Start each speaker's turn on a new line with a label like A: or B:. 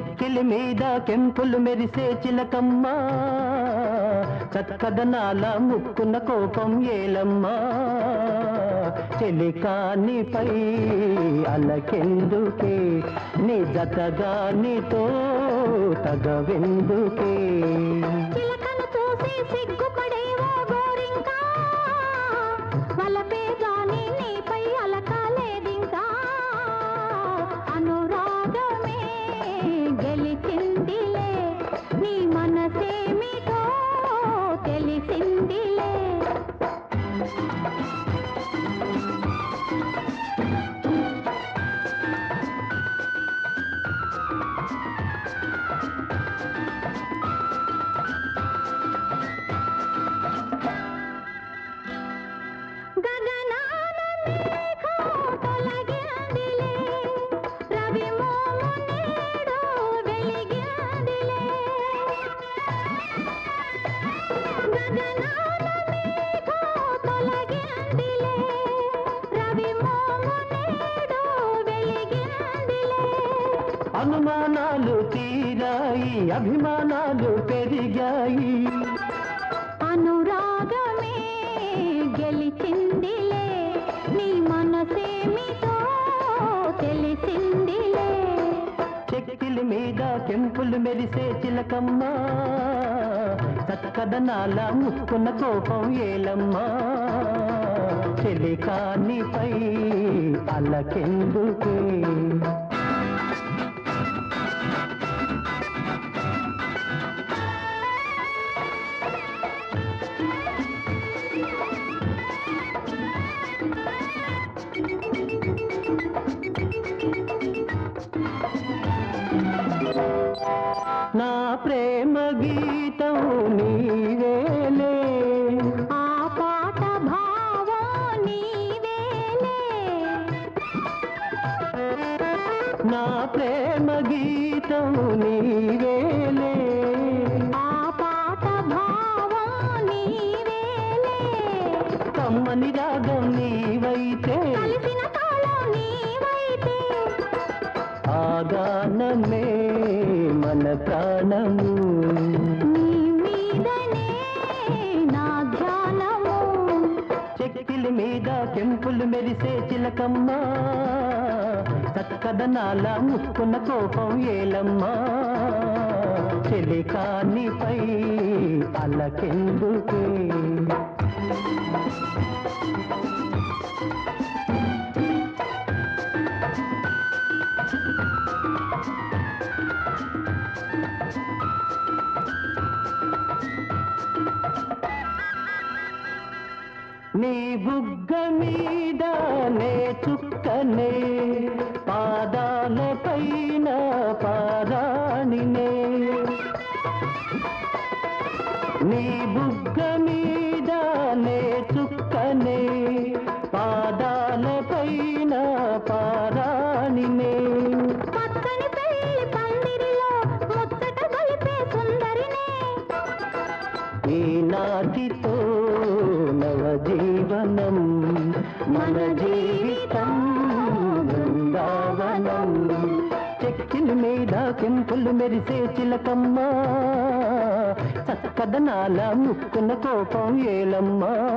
A: చెక్కిలి మీద కెంపులు మెరిసే చిలకమ్మ చక్కదనాల ముక్కున్న కోపం ఏలమ్మా చెలికానిపై అలకెందుకే నీ జతగా నీతో తగవెందుకే
B: చిలకను చూసి సిగ్గుపడేవో గోరింకా వలపే గాని నీపై అలకాలేదింకా అనురాగమే గెలిచిందిలే నీ మనసేమిటో తెలిసిందిలే గగనాన మేఘం తొలగిందిలే రవి మోము నేడు వెలిగిందిలే గగనాన మేఘం తొలగిందిలే రవి మోము నేడు వెలిగిందిలే
A: అనుమానాలు తీరాయి అభిమానాలు పెరిగాయి
B: అనురాగమే గెలిచిందిలే నీ మనసేమిటో తెలిసిందిలే
A: చెక్కిలి మీద కెంపులు మెరిసే చిలకమ్మ చక్కదనాల ముక్కున్న కోపం ఏలమ్మా చెలికానిపై అలకెందుకే నా ప్రేమ గీతం నీవేలే
B: ఆ పాట భావం నీవేలే
A: నా ప్రేమ గీతం నీవేలే
B: ఆ పాట భావం నీవేలే
A: కమ్మని రాగం నీవైతే
B: కలిసిన తాళం నీవైతే
A: ఆ గానమే మన ప్రాణము
B: నీ మీదనే నా ధ్యానము
A: చెక్కిలి మీద కెంపులు మెరిసే చిలకమ్మ చక్కదనాల ముక్కున్న కోపం ఏలమ్మా చెలికానిపై అలకెందుకే నీ బుగ్గ మీద నే చుక్కనే పాదాల పైన పారాణినే నీ బుగ్గ మీద నే చుక్కనే పాదాల పైన పారాణినే
B: పచ్చని పెళ్లి పందిరిలో ముచ్చట గొలిపే సుందరినే
A: ఈనాటితో నవజీవనం మన జీవితం బృందావనం చెక్కిలి మీద కెంపులు మెరిసే చిలకమ్మ చక్కదనాల ముక్కున కోపం ఏలమ్మా